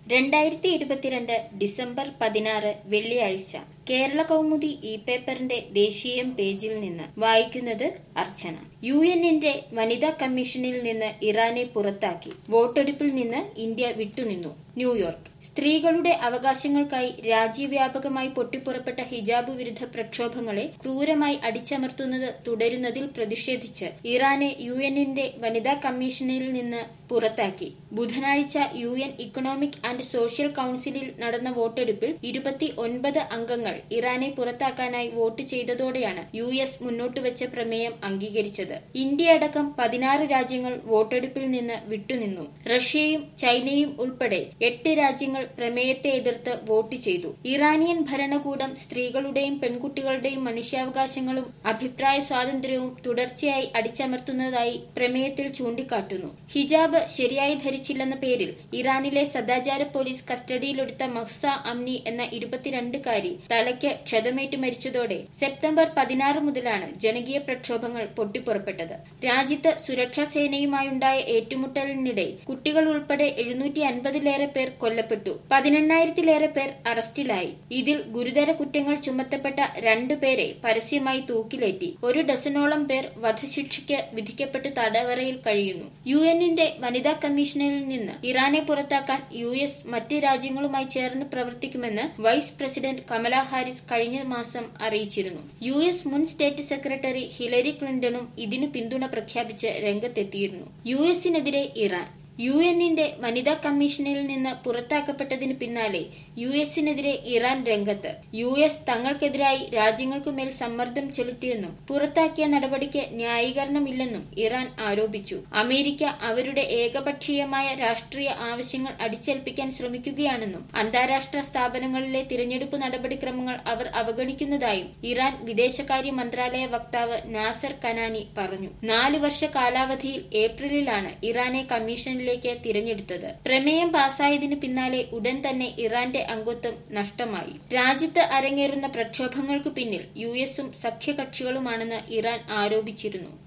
രണ്ടായിരത്തി ഇരുപത്തിരണ്ട് ഡിസംബർ പതിനാറ് വെള്ളിയാഴ്ച കേരള കൗമുദി ഇ പേപ്പറിന്റെ ദേശീയം പേജിൽ നിന്ന് വായിക്കുന്നത് അർച്ചന യു എന്നിന്റെ വനിതാ കമ്മീഷനിൽ നിന്ന് ഇറാനെ പുറത്താക്കി വോട്ടെടുപ്പിൽ നിന്ന് ഇന്ത്യ വിട്ടുനിന്നു ന്യൂയോർക്ക് സ്ത്രീകളുടെ അവകാശങ്ങൾക്കായി രാജ്യവ്യാപകമായി പൊട്ടിപ്പുറപ്പെട്ട ഹിജാബ് വിരുദ്ധ പ്രക്ഷോഭങ്ങളെ ക്രൂരമായി അടിച്ചമർത്തുന്നത് തുടരുന്നതിൽ പ്രതിഷേധിച്ച് ഇറാനെ യു എന്നിന്റെ വനിതാ കമ്മീഷനിൽ നിന്ന് പുറത്താക്കി ബുധനാഴ്ച U N economic and social കൌൺസിലിൽ നടന്ന വോട്ടെടുപ്പിൽ ഇരുപത്തി ഒൻപത് അംഗങ്ങൾ ഇറാനെ പുറത്താക്കാനായി വോട്ട് ചെയ്തതോടെയാണ് യു എസ് മുന്നോട്ടുവച്ച പ്രമേയം അംഗീകരിച്ചത് ഇന്ത്യ അടക്കം പതിനാറ് രാജ്യങ്ങൾ വോട്ടെടുപ്പിൽ നിന്ന് വിട്ടുനിന്നു റഷ്യയും ചൈനയും ഉൾപ്പെടെ എട്ട് രാജ്യങ്ങൾ പ്രമേയത്തെ എതിർത്ത് വോട്ട് ചെയ്തു ഇറാനിയൻ ഭരണകൂടം സ്ത്രീകളുടെയും പെൺകുട്ടികളുടെയും മനുഷ്യാവകാശങ്ങളും അഭിപ്രായ സ്വാതന്ത്ര്യവും തുടർച്ചയായി അടിച്ചമർത്തുന്നതായി പ്രമേയത്തിൽ ചൂണ്ടിക്കാട്ടുന്നു ഹിജാബ് ശരിയായി ധരിച്ചില്ലെന്ന പേരിൽ ഇറാനിലെ സദാചാര പോലീസ് കസ്റ്റഡിയിലെടുത്ത മഹ്സ അംനി എന്ന ഇരുപത്തിരണ്ടുകാരി തലയ്ക്ക് ക്ഷതമേറ്റ് മരിച്ചതോടെ സെപ്റ്റംബർ പതിനാറ് മുതലാണ് ജനകീയ പ്രക്ഷോഭങ്ങൾ പൊട്ടിപ്പുറപ്പെട്ടത് രാജ്യത്ത് സുരക്ഷാ സേനയുമായുണ്ടായ ഏറ്റുമുട്ടലിനിടെ കുട്ടികൾ ഉൾപ്പെടെ എഴുന്നൂറ്റി അൻപതിലേറെ പേർ കൊല്ലപ്പെട്ടു പതിനെണ്ണായിരത്തിലേറെ പേർ അറസ്റ്റിലായി ഇതിൽ ഗുരുതര കുറ്റങ്ങൾ ചുമത്തപ്പെട്ട രണ്ടുപേരെ പരസ്യമായി തൂക്കിലേറ്റി ഒരു ഡസനോളം പേർ വധശിക്ഷയ്ക്ക് വിധിക്കപ്പെട്ട് തടവറയിൽ കഴിയുന്നു യു എന്നിന്റെ വനിതാ കമ്മീഷനിൽ നിന്ന് ഇറാനെ പുറത്താക്കാൻ യു എസ് മറ്റ് രാജ്യങ്ങളുമായി ചേർന്ന് പ്രവർത്തിക്കുമെന്ന് വൈസ് പ്രസിഡന്റ് കമല ഹാരിസ് കഴിഞ്ഞ മാസം അറിയിച്ചിരുന്നു യു എസ് മുൻ സ്റ്റേറ്റ് സെക്രട്ടറി ഹിലരി ക്ലിന്റണും ഇതിനു പിന്തുണ പ്രഖ്യാപിച്ച് രംഗത്തെത്തിയിരുന്നു യു എസിനെതിരെ ഇറാൻ യു എന്നിന്റെ വനിതാ കമ്മീഷനിൽ നിന്ന് പുറത്താക്കപ്പെട്ടതിന് പിന്നാലെ യു എസിനെതിരെ ഇറാൻ രംഗത്ത് യു എസ് തങ്ങൾക്കെതിരായി രാജ്യങ്ങൾക്കുമേൽ സമ്മർദ്ദം ചെലുത്തിയെന്നും പുറത്താക്കിയ നടപടിക്ക് ന്യായീകരണമില്ലെന്നും ഇറാൻ ആരോപിച്ചു അമേരിക്ക അവരുടെ ഏകപക്ഷീയമായ രാഷ്ട്രീയ ആവശ്യങ്ങൾ അടിച്ചേൽപ്പിക്കാൻ ശ്രമിക്കുകയാണെന്നും അന്താരാഷ്ട്ര സ്ഥാപനങ്ങളിലെ തിരഞ്ഞെടുപ്പ് നടപടിക്രമങ്ങൾ അവർ അവഗണിക്കുന്നതായും ഇറാൻ വിദേശകാര്യ മന്ത്രാലയ വക്താവ് നാസർ കനാനി പറഞ്ഞു നാലു വർഷ കാലാവധിയിൽ ഏപ്രിലിലാണ് ഇറാനെ കമ്മീഷനിൽ ലേക്ക് തിരഞ്ഞെടുത്തത് പ്രമേയം പാസായതിനു പിന്നാലെ ഉടൻ തന്നെ ഇറാന്റെ അംഗത്വം നഷ്ടമായി രാജ്യത്ത് അരങ്ങേറുന്ന പ്രക്ഷോഭങ്ങൾക്ക് പിന്നിൽ യു എസും സഖ്യകക്ഷികളുമാണെന്ന് ഇറാൻ ആരോപിച്ചിരുന്നു